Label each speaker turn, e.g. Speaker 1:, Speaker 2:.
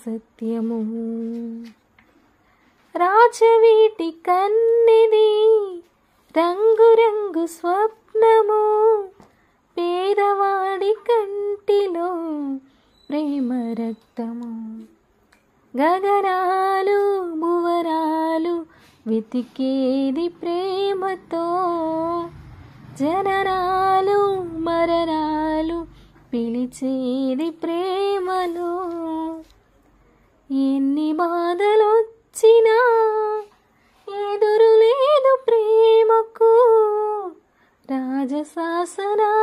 Speaker 1: సత్యము రాజవీటి కన్నిది రంగురంగు స్వప్నము పేదవాడి కంటిలో ప్రేమ రక్తము గగనాలు భువనాలు వెతికేది ప్రేమతో జననాలు మరణాలు పిలిచేది ప్రేమలో ఎన్ని బాధలొచ్చినా ఎదురు లేదు ప్రేమకు రాజశాసనా